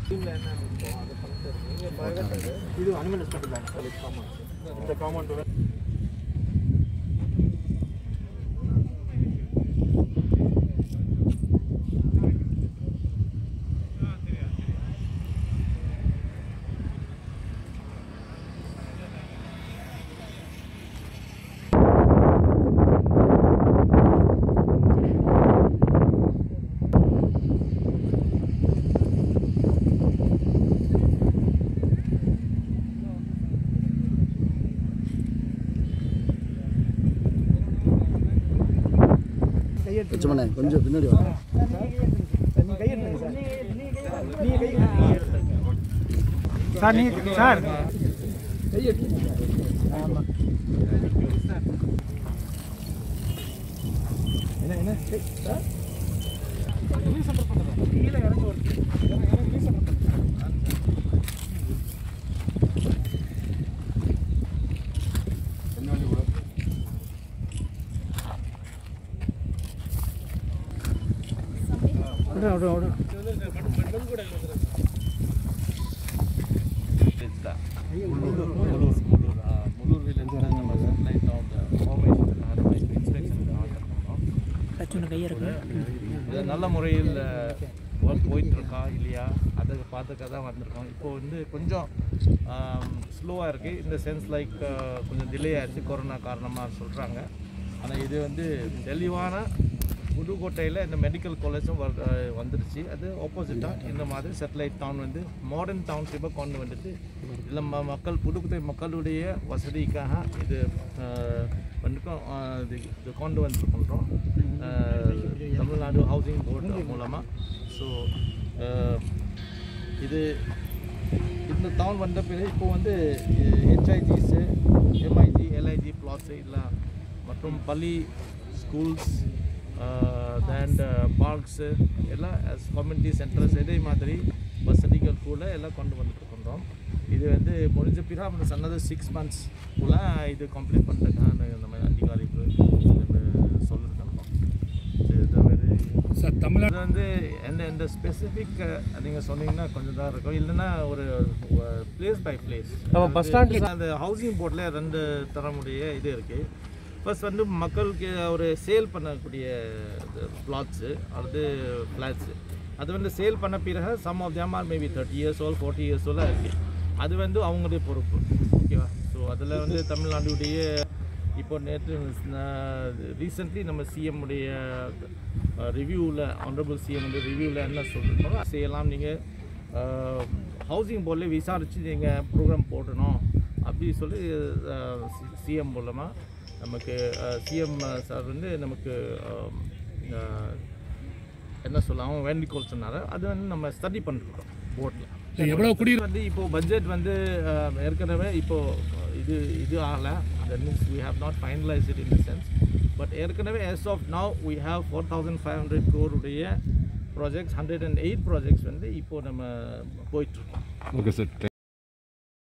இது animal husbandry land sir compound இந்த compound லட்சுமணே கொஞ்சம் பின்னாடி வா நீ கை எடுங்க சார் நீ கை சார் நீ சார் கை எடுங்க ஆமாம் என்ன என்ன கை சார் கீழே இறங்க வருது இறங்க இறங்க வீச விடு விடு விடு இது நல்ல முறையில் ஒர்க் போயிட்டு இருக்கா இல்லையா அதை பார்த்துக்க தான் வந்திருக்கோம் இப்போ வந்து கொஞ்சம் ஸ்லோவாக இருக்குது இந்த சென்ஸ் லைக் கொஞ்சம் டிலே ஆயிடுச்சு கொரோனா காரணமாக சொல்கிறாங்க ஆனால் இது வந்து தெளிவான புதுக்கோட்டையில் இந்த மெடிக்கல் காலேஜும் வ அஹ் வந்துருச்சு அது ஆப்போசிட்டாக இந்த மாதிரி சேட்டலைட் டவுன் வந்து மாடர்ன் டவுன்ஷிப்பை கொண்டு வந்துட்டு இல்லை ம மக்கள் புதுக்கோட்டை மக்களுடைய வசதிக்காக இது அஹ், வந்துக்கும் அஹ், இது இது கொண்டு வந்துருக்கின்றோம் தமிழ்நாடு ஹவுசிங் போர்டு மூலமாக ஸோ இது இந்த டவுன் வந்த பிறகு இப்போ வந்து ஹெச்ஐஜிஸு எம்ஐஜி எல்ஐஜி பிளாட்ஸு இல்லை மற்றும் பள்ளி ஸ்கூல்ஸ் அண்ட் பார்க்ஸு எல்லாம் கம்யூனிட்டி சென்டர்ஸ் இதே மாதிரி வசதிகள் கூட எல்லாம் கொண்டு வந்துட்டு இருக்கின்றோம் இது வந்து முடிஞ்ச பிறகு நம்ம சொன்னது சிக்ஸ் மந்த்ஸ்க்குள்ளே இது கம்ப்ளீட் பண்ணுறதுக்கான நம்ம அதிகாரிகள் சொல்லியிருக்கோம் இது தவிர சார் தமிழ்நாடு இது வந்து எந்த எந்த ஸ்பெசிஃபிக் நீங்கள் சொன்னீங்கன்னா கொஞ்சம் தான் இருக்கும் இல்லைன்னா ஒரு பிளேஸ் பை பிளேஸ் நம்ம bus stand அந்த ஹவுசிங் போர்டில் ரெண்டு தரமுடைய இது இருக்குது ஃபர்ஸ்ட் வந்து மக்களுக்கு ஒரு சேல் பண்ணக்கூடிய பிளாட்ஸு அல்லது ஃப்ளாட்ஸு அது வந்து சேல் பண்ண பிறகு some of them are maybe thirty years old forty years old இருக்குது அது வந்து அவங்களுடைய பொறுப்பு ஓகேவா ஸோ அதில் வந்து தமிழ்நாடுடைய இப்போ நேற்று ரீசெண்ட்லி நம்ம சிஎம் உடைய ரிவ்யூவில் ஆனரபிள் சிஎம் ரிவ்யூவில் என்ன சொல்லிருக்கோம் செய்யலாம் நீங்கள் ஹவுசிங் போர்டில் விசாரித்து நீங்கள் ப்ரோக்ராம் போடணும் அப்படி சொல்லி சிஎம் மூலமாக நமக்கு சிஎம் சார் வந்து நமக்கு அஹ், அஹ், என்ன சொல்லலாம் அவங்க வேண்டிக்கோள் சொன்னார் அது வந்து நம்ம ஸ்டடி பண்ணிருக்கோம் போர்டில் எவ்வளோ குடி வந்து இப்போ பட்ஜெட் வந்து அஹ், ஏற்கனவே இப்போ இது இது ஆகலை that means we have not finalise it in the sense but ஏற்கனவே as of now we have four thousand five hundred உடைய projects hundred and eight projects வந்து இப்போ நம்ம போயிட்டுருக்கோம் ஓகே சார்